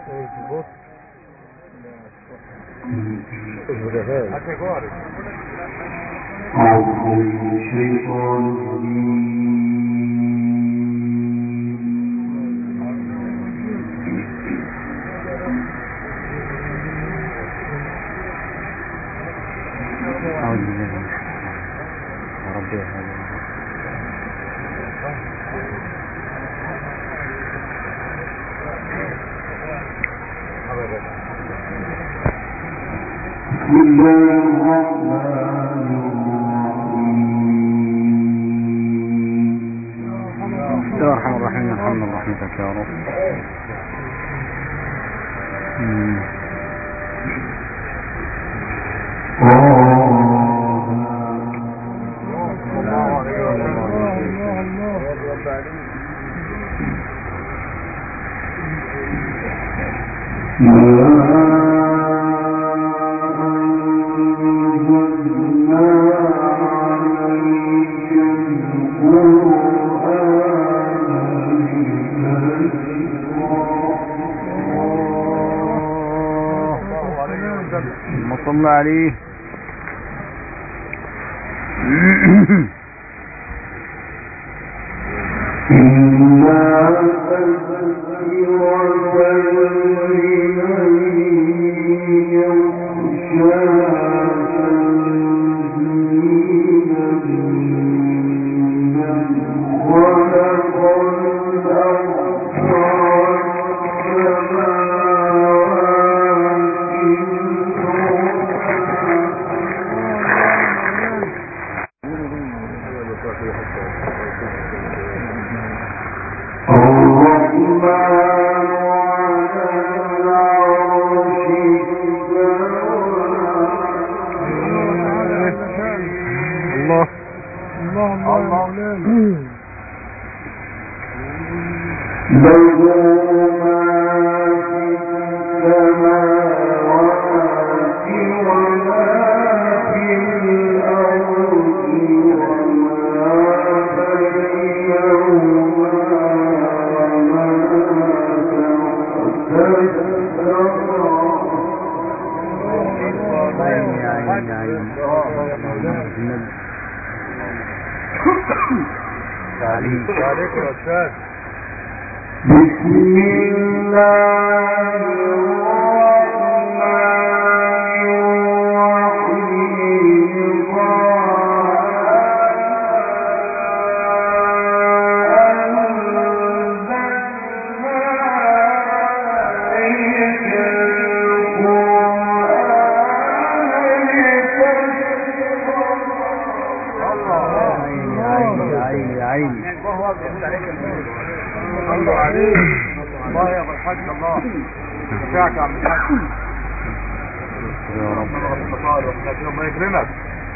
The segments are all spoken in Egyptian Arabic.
أعوذ من الشيطان الرجيم أعوذ بالله من الشيطان يا رب يا هذا بسم الله الرحمن الرحيم يا أرحم الراحمين ارحمنا برحمتك يا رب مم. اللهم صل عليه الله عيني عيني عيني النبي عليك عليكم يا استاذ بسم الله الرحمن الرحيم عيني عيني عيني عيني الله عليك الله يا ابو الحاج الله شفاعك يا عم الحاج يا رب الله يكرمك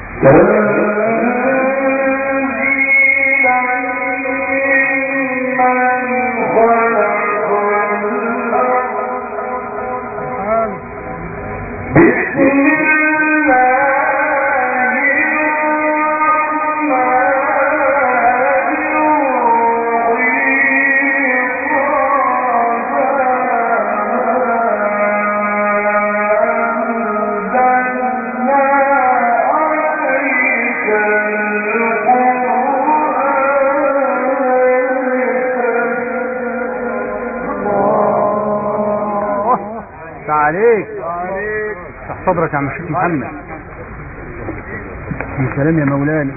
عليك عليك افتح صدرك يا عم الشيخ محمد يا سلام يا مولانا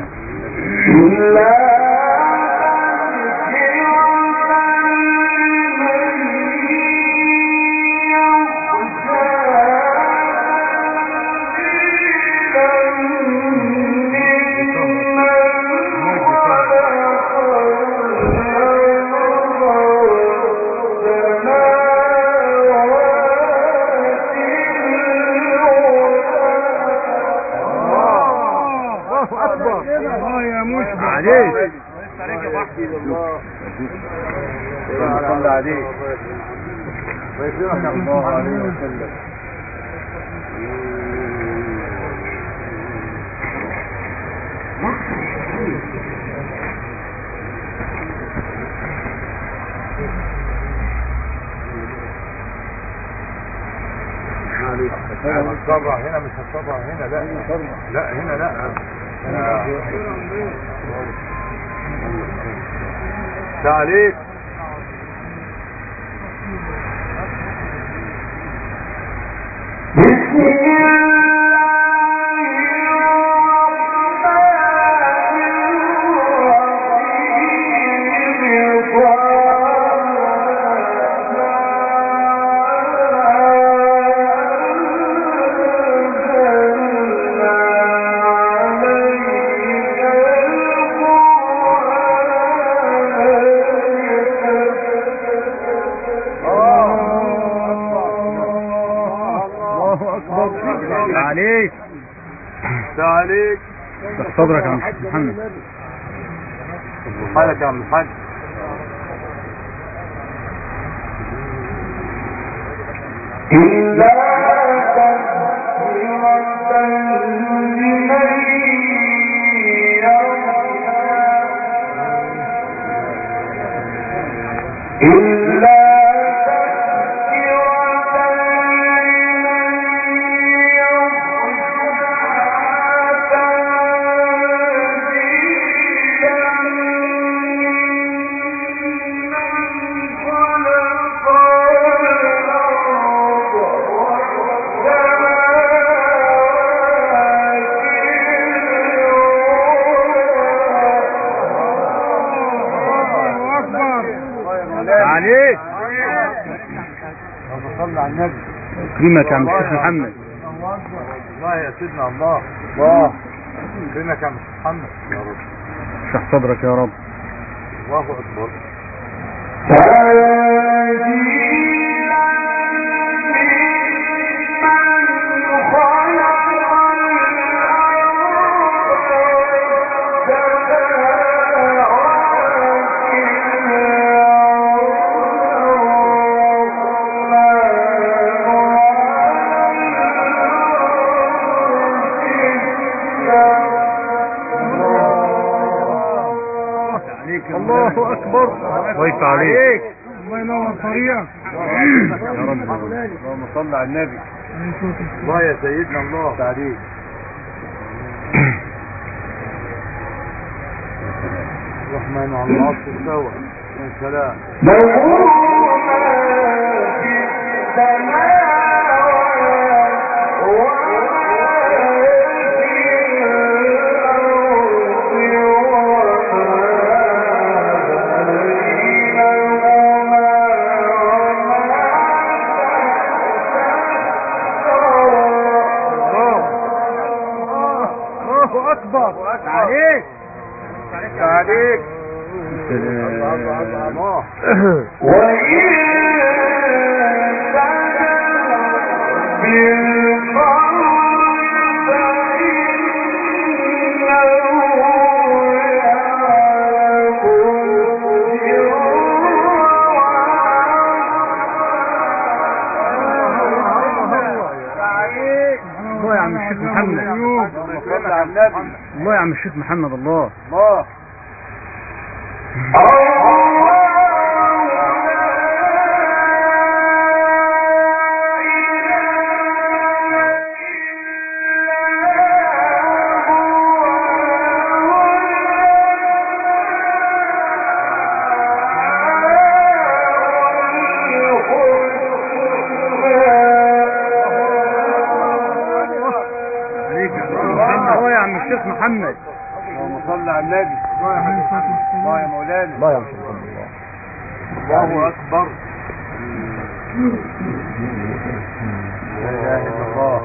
الله اكبر الله يا مشبع عليك عليك يا وحدي الله صلى عليك ويكرمك الله عليه وسلم عليك هتسرع هنا مش هتسرع هنا لا لا هنا لا ده عليك بسم الله اكبر عليك ده عليك ده صدرك يا عم الشيخ محمد حالك يا عم الحاج إلا تذكرة لمن يخشى إلا تذكرة لمن يخشى تنزيلا خلق الأرض عليك صلى على النبي كريمك يا عم الشيخ محمد الله يا سيدنا الله الله فينك يا عم محمد يا رب اشرح صدرك يا رب الله اكبر الله اكبر ضيف عليك الله ينور طريقك يا رب اللهم صل على النبي الله يا سيدنا الله تعليك الرحمن على العصر استوى يا سلام الله اكبر عليك تعليك سلام. الله الله يا عم الشيخ محمد اللهم صل على النبي الله يا عم الشيخ محمد الله الله عليك يا عم محمد الله يا عم الشيخ محمد اللهم صل على النبي الله يا مولانا الله يا الله اكبر لا اله الا الله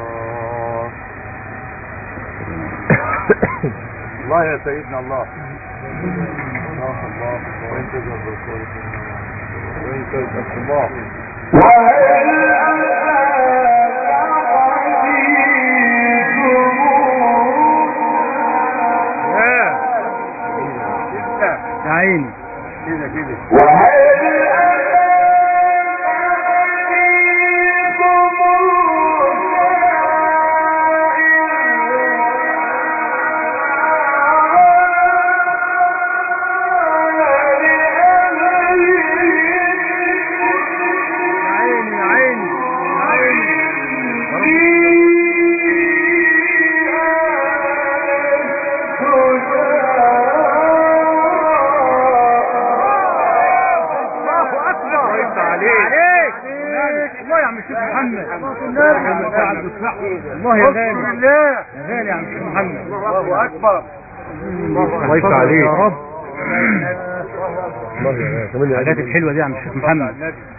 الله يا سيدنا الله الله الله وين تجد الرسول وين تجد الله يا عيني كده كده يا عيني يا الله يا عم الشيخ محمد محمد سعد بالصحة الله يا غالي بالله يا غالي يا عم الشيخ محمد الله اكبر الله يفتح عليك يا رب الله يا كمان الحاجات الحلوة دي يا عم الشيخ محمد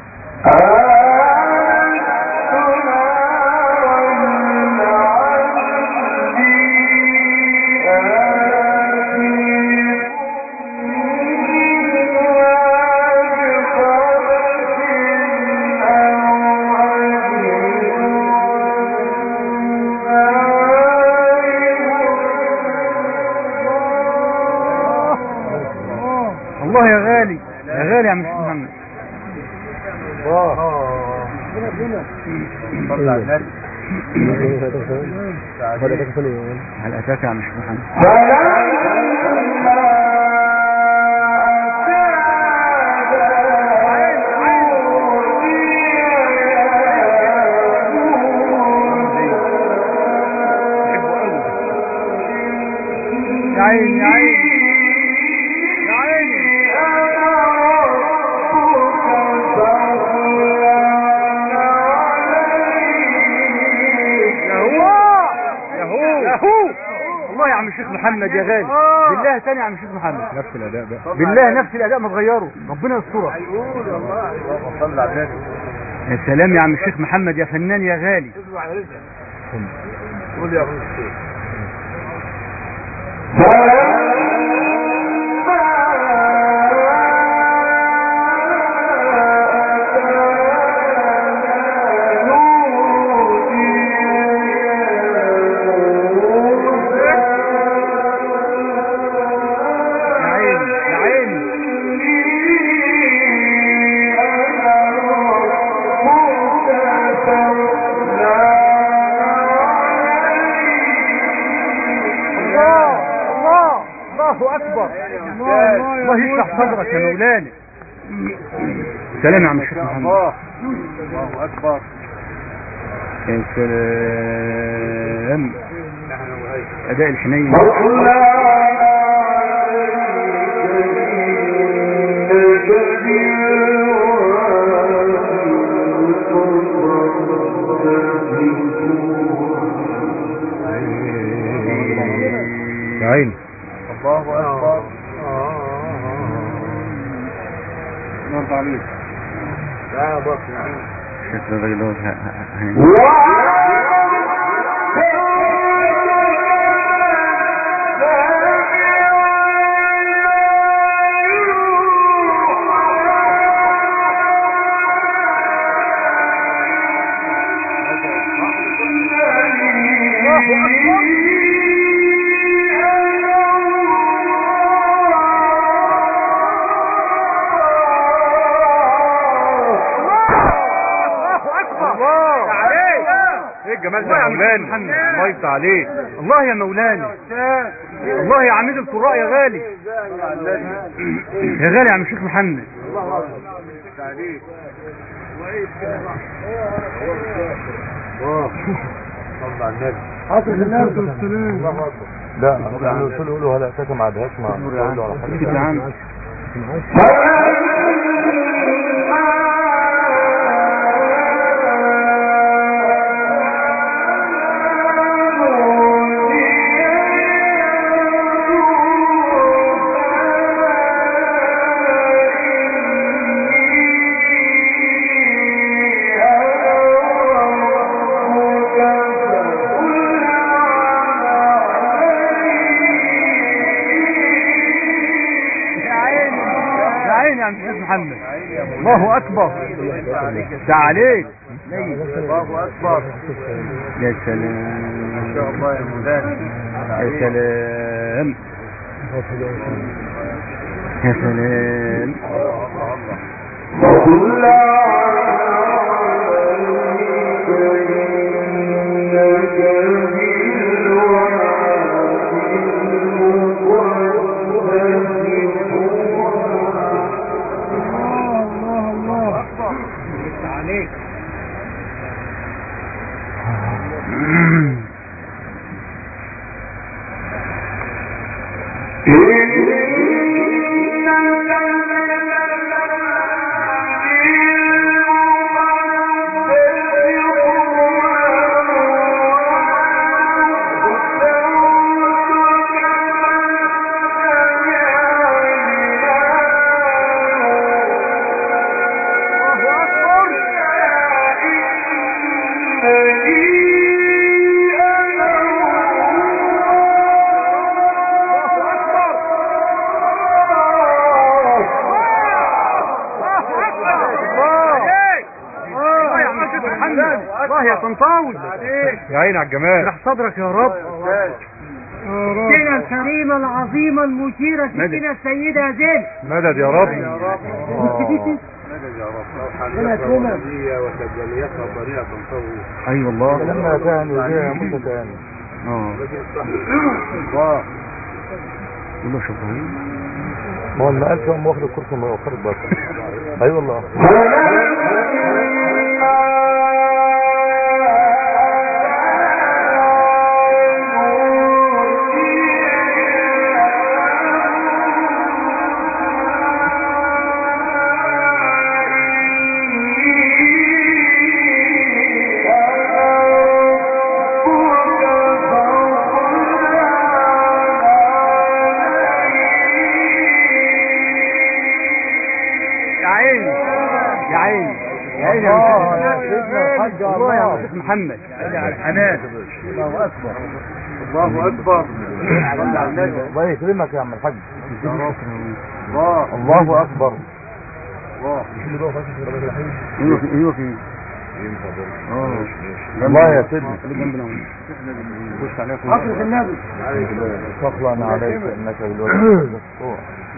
الله يا غالي يا غالي يا عم الشيخ محمد صلى على النبي هل اتاك يا عم الشيخ محمد يا عيني يا عيني يا عيني يهو يهو يهو والله يا عم الشيخ محمد يا غالي بالله تاني يا عم الشيخ محمد نفس الاداء بقى بالله نفس الاداء ما تغيره ربنا يسترك يقول والله اللهم صل على النبي يا سلام يا عم الشيخ محمد يا فنان يا غالي اسمع على رزقك قول يا ابو الشيخ يا عيني يا عيني الله الله الله اكبر الله يشرح صدرك يا مولانا سلام يا عم الشيخ محمد الله الله اكبر يا سلام نحن وهي اداء الحنين يا عيني الله اكبر مرضى عليك لا بص يعني شكل الراجل دوت ه- ه- ه- الله عليك ايه الجمال الله ده يا يا عم مولانا محمد. الله يفتح عليك الله يا مولانا الله يا عميد القراء يا غالي يا غالي يا عم الشيخ محمد الله صلى على النبي حاصل الناس والسلام الله اكبر لا يعني قلت له قولوا هلا اتاك ما عدهاش مع اصبر يا عم اسكت يا عم يا عيني يا عيني يا عم الشيخ محمد الله اكبر تعاليك الله اكبر يا ما سلام شاء الله يا مولانا يا سلام يا سلام إن محمد الله يا طنطاوي يا عيني على الجمال اشرح صدرك يا رب سيدنا الكريمة العظيمة المثيرة مدد. سيدنا السيدة زين مدد يا رب اي والله لما كان وجاء موسى كان اه الله والله شوف ما هو ما قالش هم واخد الكرسي ما واخد بس اي والله يا عيني يا عيني يا عيني يا الله مشيخ يا سيدنا الحاج الله يا الله. مشيخ محمد على الحنان الله اكبر الله اكبر الله يكرمك يا عم الحاج الله الله اكبر الله ايوه في ايوه في الله يا سيدنا خليك جنبنا اهو. خش عليك حضرة النبي فضلا عليك انك بالوجه المفتوح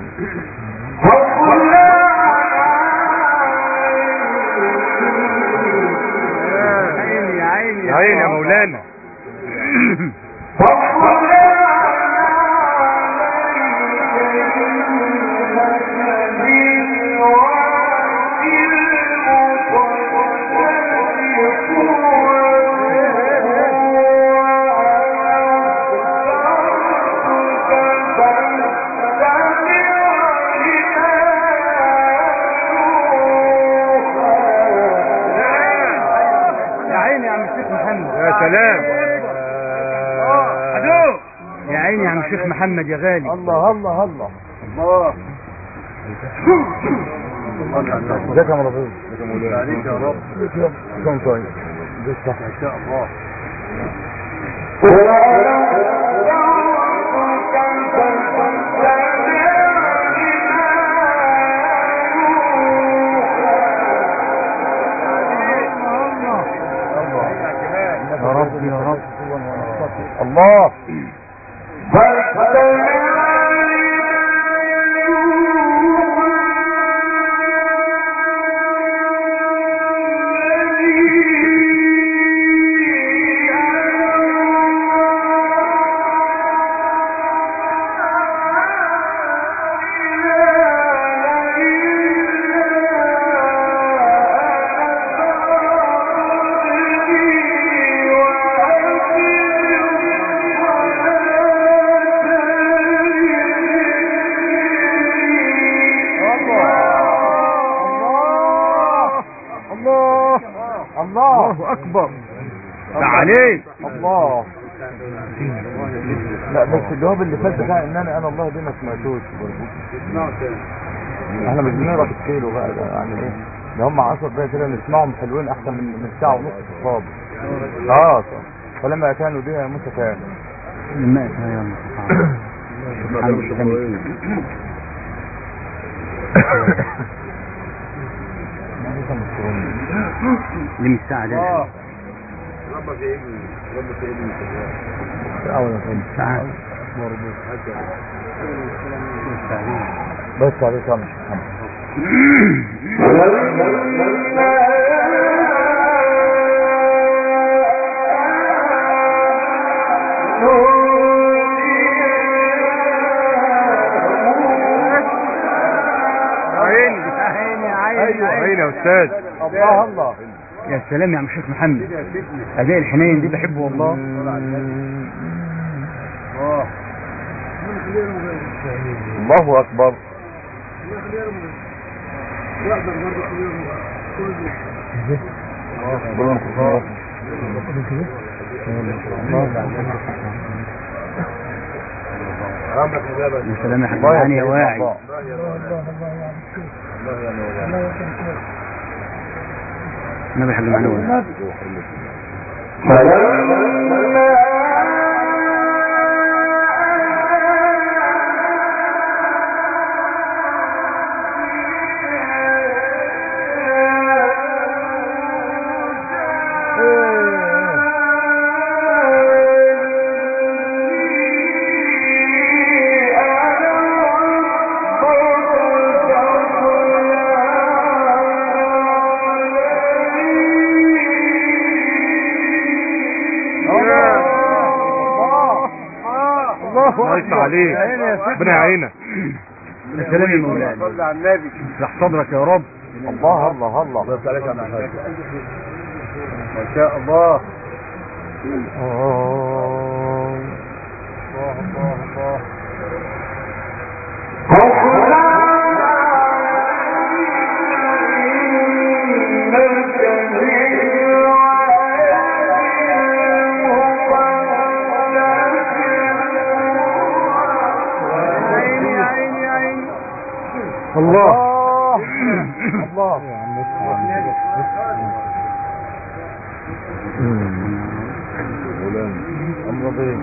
يا عيني يا عيني يا عيني يا مولانا يا عيني يا عم الشيخ محمد يا سلام عدو يا عيني يا عم الشيخ محمد يا غالي الله الله الله الله ازيك يا مرافق عليك يا رب كم طيب صح ان شاء الله يا رب يا رب الله الله الله الله اكبر تعالي الله لا بس الجواب اللي فات بتاع ان انا انا الله دي ما سمعتوش برضه احنا مش بنقرا في الكيلو بقى ده يعني ايه ده هم 10 دقايق كده نسمعهم حلوين احسن من من ساعه ونص في الصاب اه صح. فلما كانوا دي موسى كان الماء يا محمد محمد اللي من الساعة ده ساعة بس عليك يا محمد عيني عيني عيني عيني يا استاذ الله الله يا سلام يا عم الشيخ محمد اداء الحنين دي بحبه والله الله اكبر يا سلام يا حاج معاني يا واعي النبي يا حاج معاني واعي الله يفتح عليك عيني يا سيدنا. ربنا يعينك يا سلام يا مولانا صلى على النبي اشرح صدرك يا رب الله الله الله ما شاء الله آه. الله الله الله عيني عيني عيني الله الله يا عم الله ايه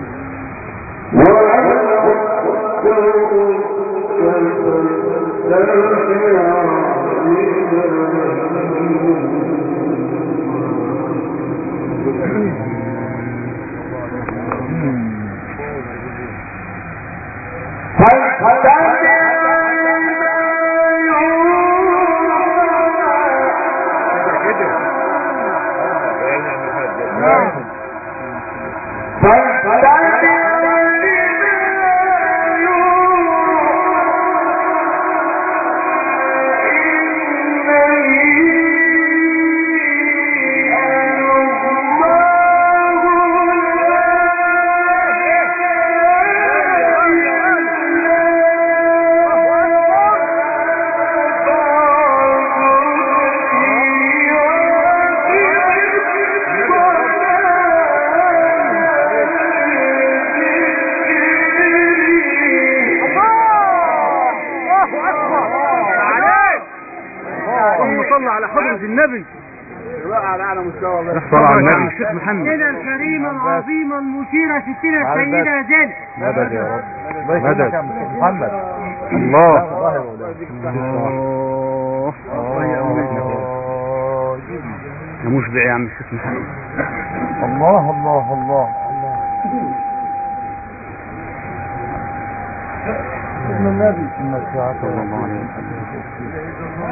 اللهم صل على حضرة النبي على اعلى مستوى الله صل على النبي الشيخ محمد سيدنا الكريمة العظيمة المشيرة ستنا السيدة زينب مدد يا رب الله يسلمك يا محمد الله الله يا مولانا الله يا أمنا يا مشبع يا عم الشيخ محمد الله الله الله ابن النبي إن الساعة صلى الله عليه وسلم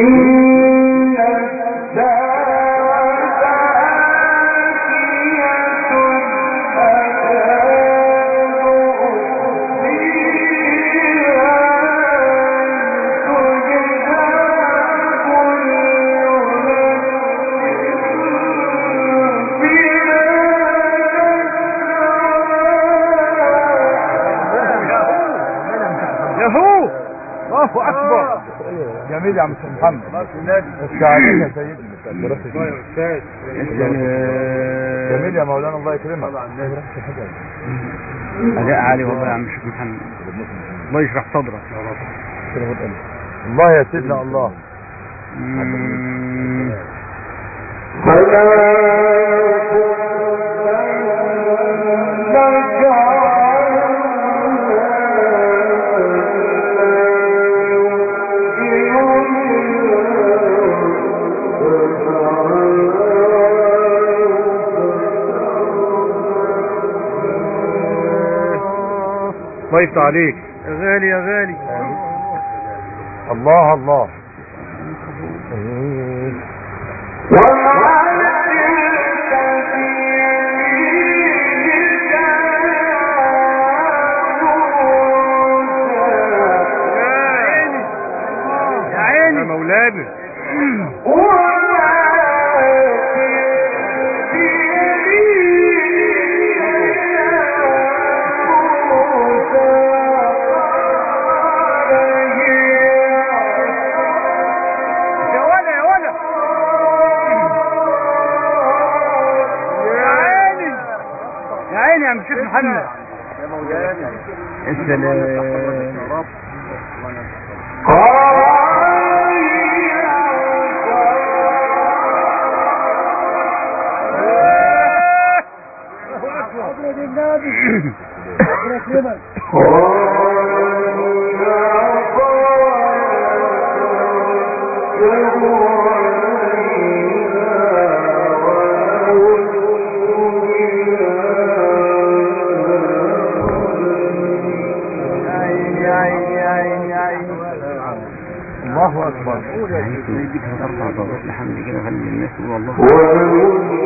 يهو الله أكبر جميل يا عم الشيخ محمد السعادة يا سيدنا جميل يا مولانا الله يكرمك أداء عالي والله يا عم الشيخ محمد الله يشرح صدرك يا رب الله يا سيدنا الله مم. الله يفتح عليك يا غالي يا غالي الله الله يا عيني يا مولانا يا ولا يا ولا يا عيني يا عيني يا عم الشيخ محمد يا مولانا السلام عيني عيني عيني عيني الله أكبر يديك هترفع ضغط لحمد كده خلي الناس تقول الله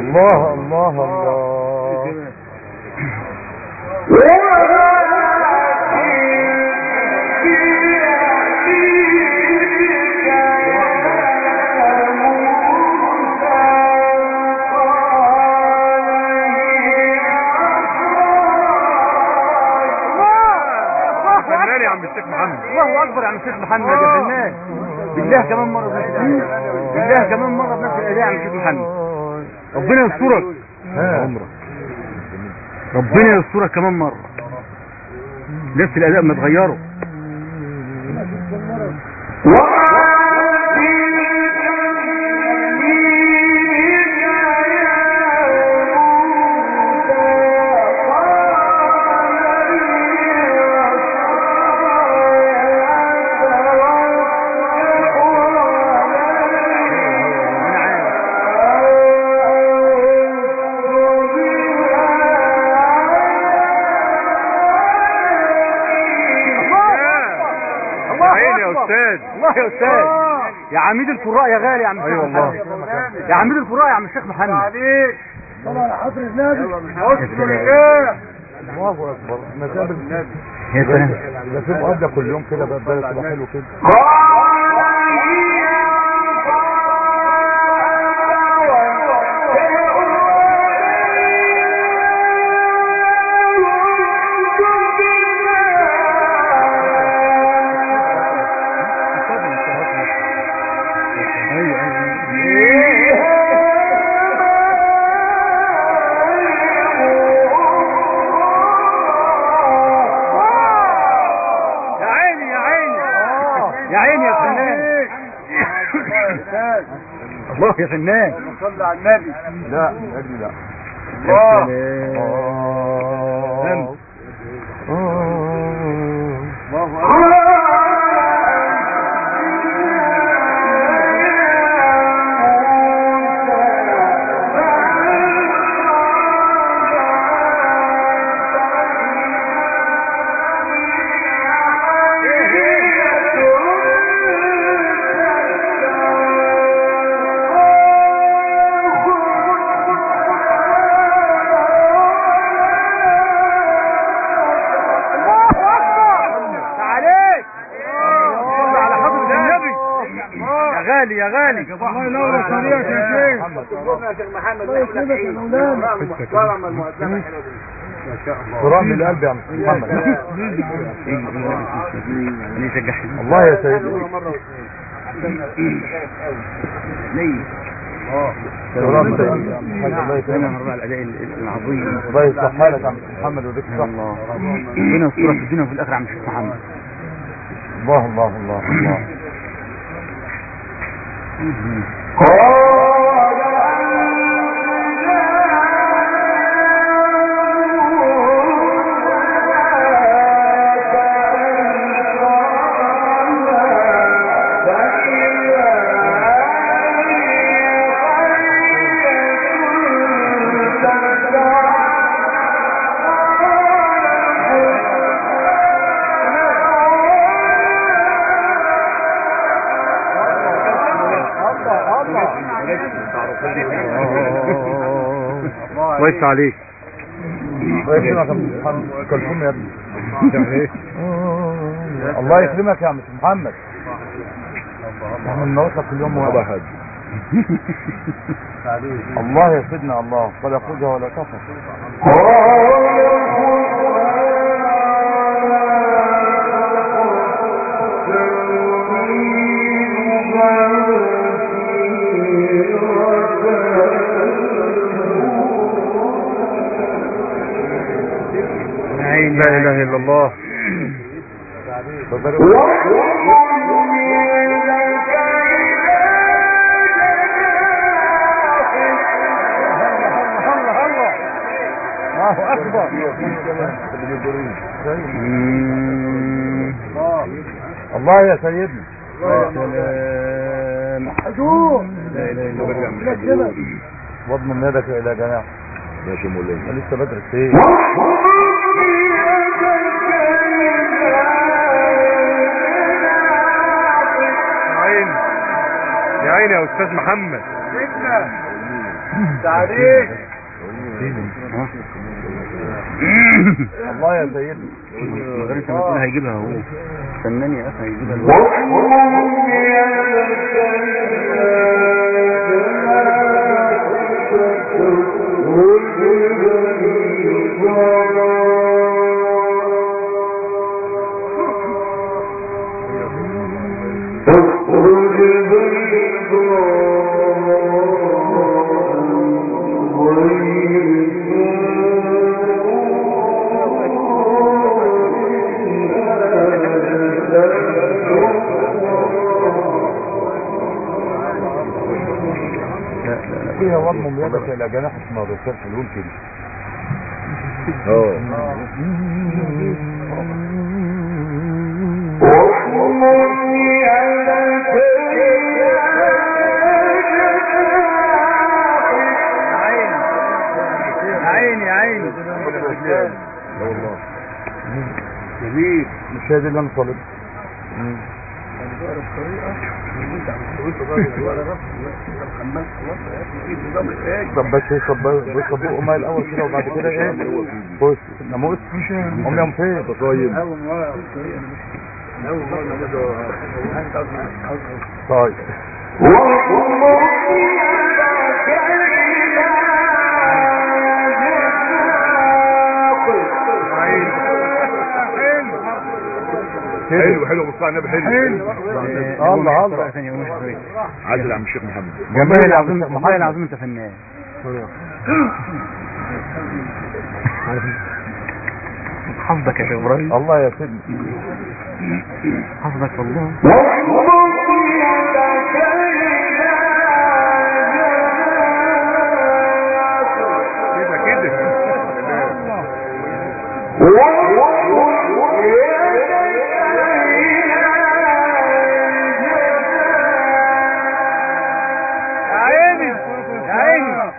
الله الله الله فنان يا عم الشيخ محمد الله اكبر يا عم الشيخ محمد يا فنان بالله كمان مره بنفس الاداء بالله كمان مره بنفس الاداء يا عم الشيخ محمد ربنا يسترك ها. ربنا يسترك كمان مره نفس الاداء ما تغيره الله عيني يا استاذ الله يا استاذ يا عميد القراء يا غالي يا عم الشيخ ايوه والله محمد يا عميد القراء يا عم الشيخ محمد عليك طبعا حضر النبي الله الله اكبر مسابل يا سلام ده في مقابله كل يوم كده بقى بقى تبقى حلو كده يا عيني يا عيني يا عيني يا فنان الله يا فنان صلى على النبي لا اجي لا الله آه. آه. الله اكبر عليك صل على حضرة النبي يا غالي يا غالي الله ينور طريقك يا شيخ يا شيخ محمد الله يكرمك يا مولانا محترم المؤدبة قراء من القلب يا عم محمد انا يشجعني الله يا سيدي قراء من القلب يا عم محمد الله انا يكرمك مرة على الاداء العظيم الله يصلح حالك يا عم محمد ويديك الصحة الله ربنا يسترك في الدنيا وفي الاخره يا عم الشيخ محمد الله الله الله الله الله يفتح عليك الله يكرمك يا عم محمد كلثوم يا ابني الله يكرمك يا عم محمد احنا بنوصل كل يوم واحد الله يا سيدنا الله فلا خذها ولا تخف لا اله الا الله الله اكبر الله يا سيدنا يا سلام حضور لا اله الا الله كده واضمن يدك الى جناح لسه بدري ايه يا عيني يا عيني يا استاذ محمد تعاليك الله يا سيدي من غير انت ما تقول هيجيبها هو فنان يا اخي هيجيبها الوقت فيها وضم يدك الى جناح اسمه بشار حلول كده عيني عيني جميل مش هي دي اللي انا طالبها طب بس هي طب بس طب بقوا ميه الاول كده وبعد كده ايه بص ناموس هم يوم فين طيب طيب حلو حلو بص على النبي حلو الله الله عادل عم الشيخ محمد والله العظيم والله العظيم انت فنان حظك يا شيخ ابراهيم الله يا سيدي حظك والله كده كده يا عيني يا عيني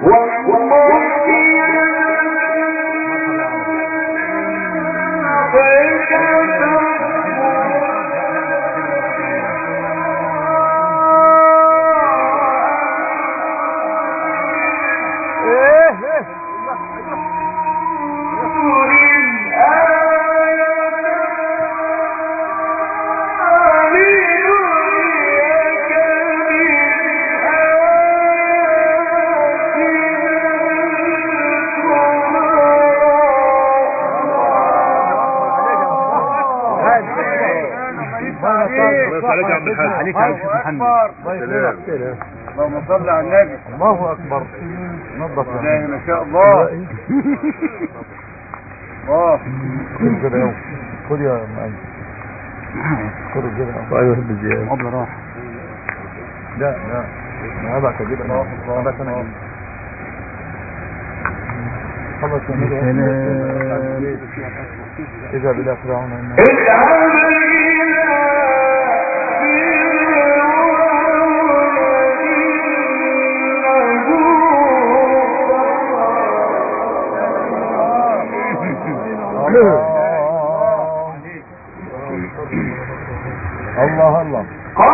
بس عليك يا عم الحاج عليك يا شيخ محمد سلام اللهم صل على النبي الله اكبر نظف يا الله ما شاء الله الله خد كده يوم خد يا مأيد خد كده يوم ايوه بزياده قبل راح لا لا انا هبعت اجيب انا هبعت انا اجيب خلص يا نبي اذا بلا فرعون إنه- الله الله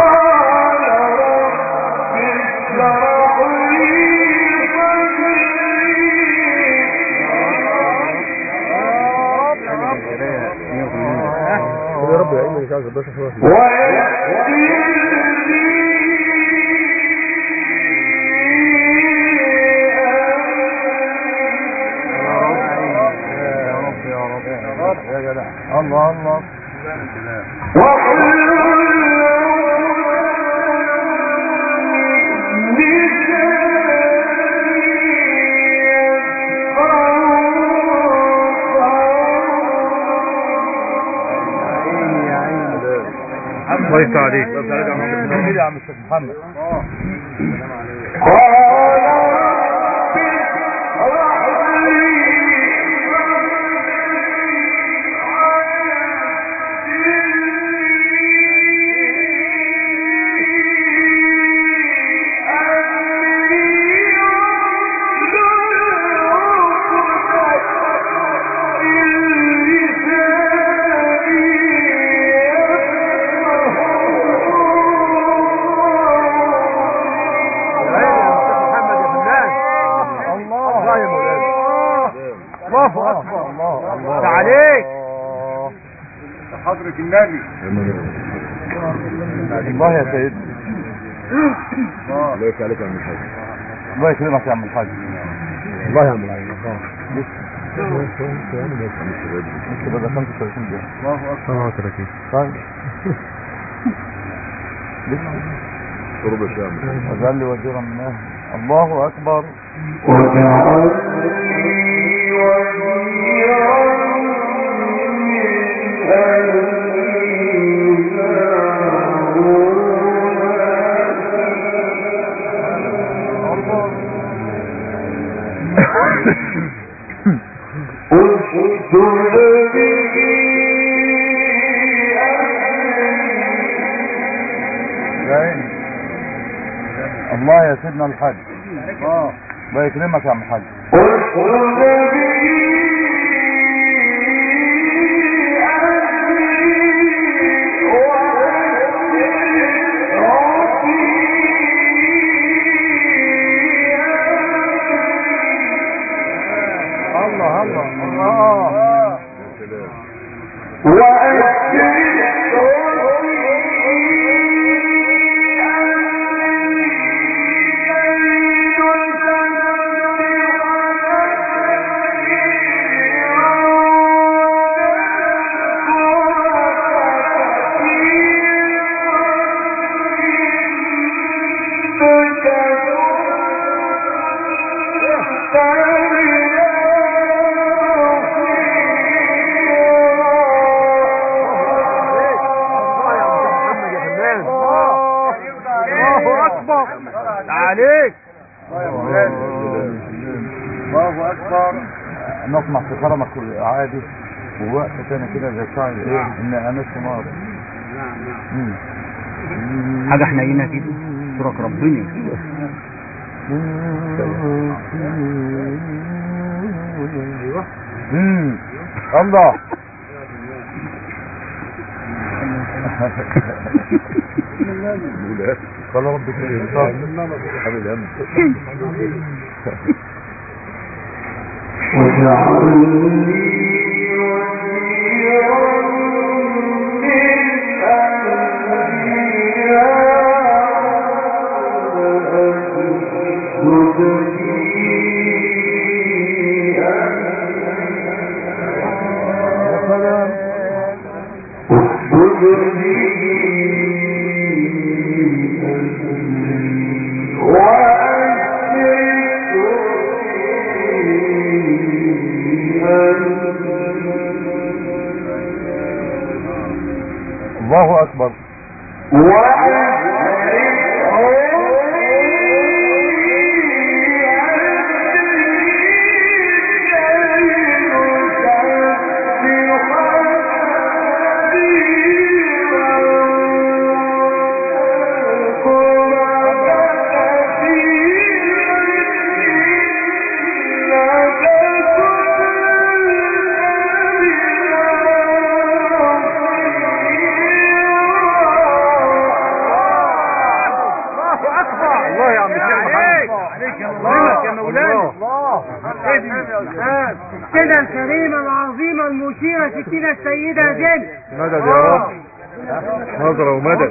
يا رب يعيني مش عايز بس خلاص يا جدع الله الله الله يفتح عليك بس عليك يا عم الشيخ جميل يا عم الشيخ محمد الله اكبر الله الله تعاليك. حضرة النبي الله يا سيدنا الله يفتح عليك يا عم الحاج الله يكرمك يا عم الحاج الله يا عم الحاج انت بدأ 35 دقيقة الله اكبر طيب قرب يا عم واجعل لي وزيرا من اهل الله اكبر يا عيني الله يا سيدنا الحاج الله يكرمك يا عم الحاج الله الله الله الله اكبر تعاليك الله اكبر نطمع في كرمك عادي ووقت تاني كده زي شعر ايه ان انس نار مم. حاجة حنينة كده صورك ربنا مم. الله نقول قال ربك حبيب هم يا سلام الله اكبر الله اكبر الله يا عم الشيخ محمد عليك يا مولانا يا مولانا كده الكريمة العظيمة المشيرة ستنا السيدة زين مدد يا رب نظرة ومدد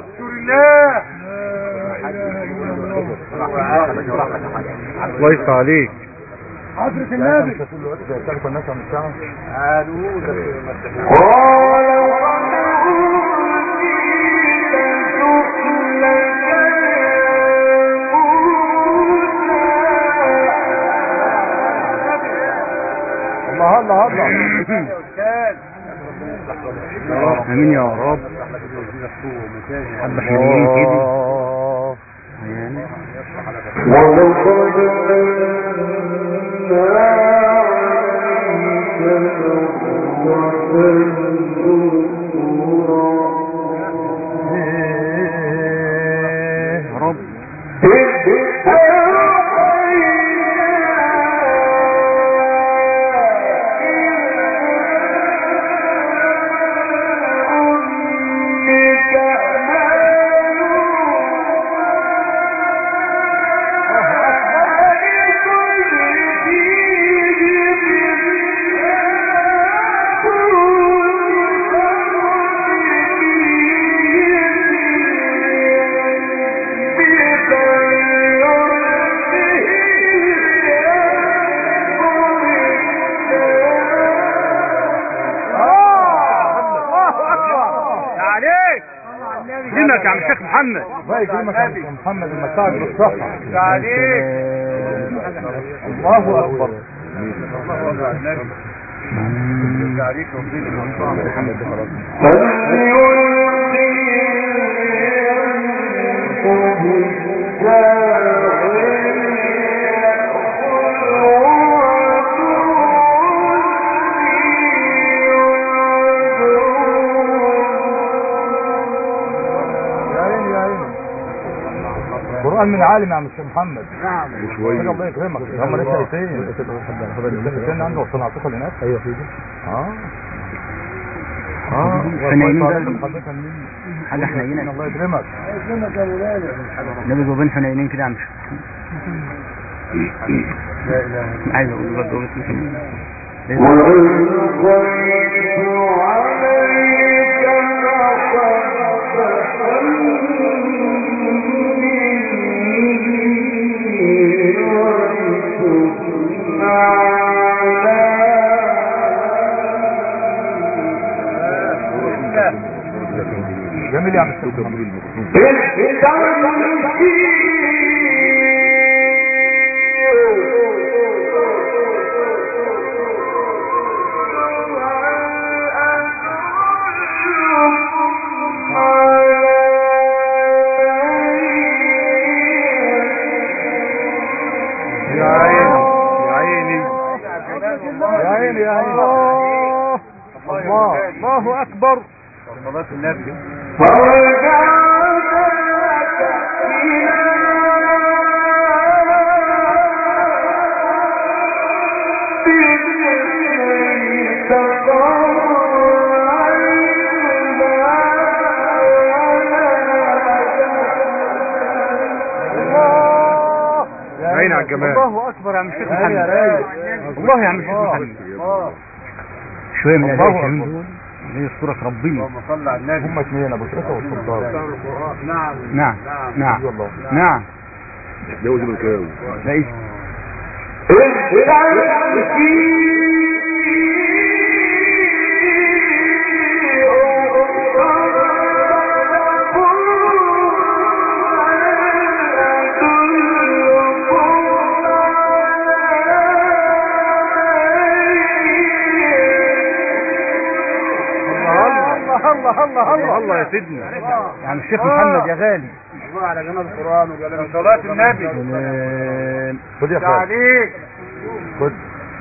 الله يفتح عليك حضرة يعني انت طول الوقت بتعرف الناس عن الشعر الله الله الله امين يا رب حبة حلوين كده الله. يعني إيه. يا رب محمد الله يكرمك يا شيخ محمد المساعد بالصحة عليك الله أكبر يا عيني يا عيني قرآن من عالم يا عم الشيخ محمد نعم وشوية. الله يكرمك هم لسه شايفين لسه شايفين عنده وصلنا عطيقة لناس ايوه في اه اه حنينين والله ده. تعالى حضرتك من- حاجة حنينة الله يكرمك نبي جوابين حنينين كده يا عم شيخ عايز اقول برضه بس مش جميل يا عم الشيخ محمد يا عيني يا عيني يا عيني يا عيني الله الله الله اكبر صلاة النبي يا عيني على الجمال الله اكبر يا عم الشيخ يا عيني يا محمد رايق والله يا عم الشيخ محمد شوية من الله الأداء أكبر. دول يذكرك ربنا صلى على النبي هم اثنين ابو شريكه والسلطان نعم نعم نعم والله نعم جوز بالكاوي ده اسم الله الله الله الله الله يا سيدنا يا عم الشيخ محمد يا غالي الله على جمال القرآن وجلال صلاة النبي سلام خد يا خالد عليك خد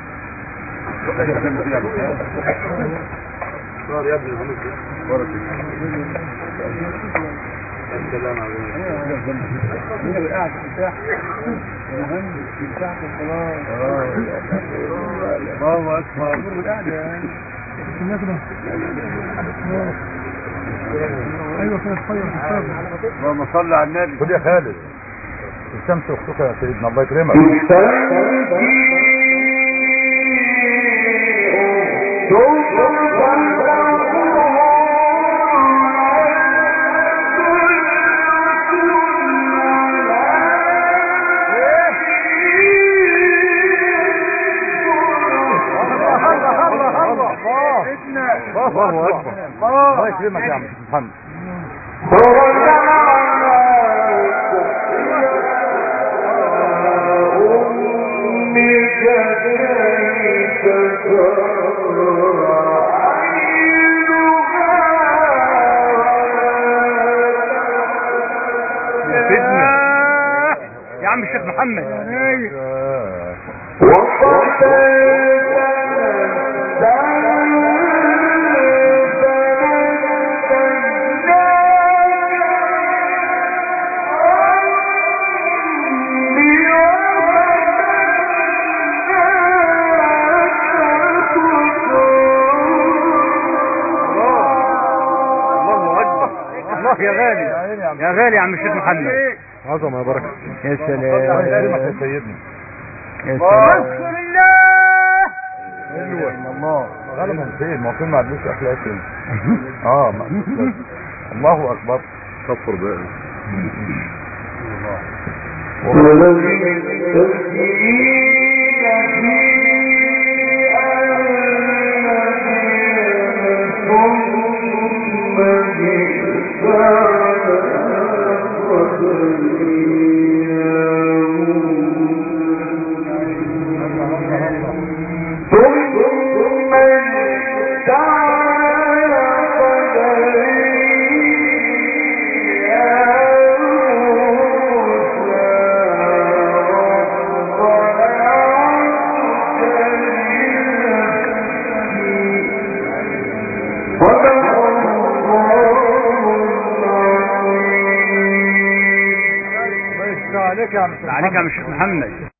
الله اكبر اللهم صل على النبي خد يا خالد الشمس اختك يا سيدنا الله يكرمك الله اكبر الله يكرمك يا عم الشيخ محمد يا سيدنا يا عم الشيخ محمد الله اكبر الله يا غالي يا عيني يا عم يا غالي يا عم الشيخ محمد عظمه يا بركه يا الله سلام يكرمك يا سيدنا يا سلام ايوه الله غلبا فين ما فين ما عندوش اخلاق فين اه ما عندوش الله اكبر كفر بقى ثم جئت عليك يا عم عليك يا عم الشيخ محمد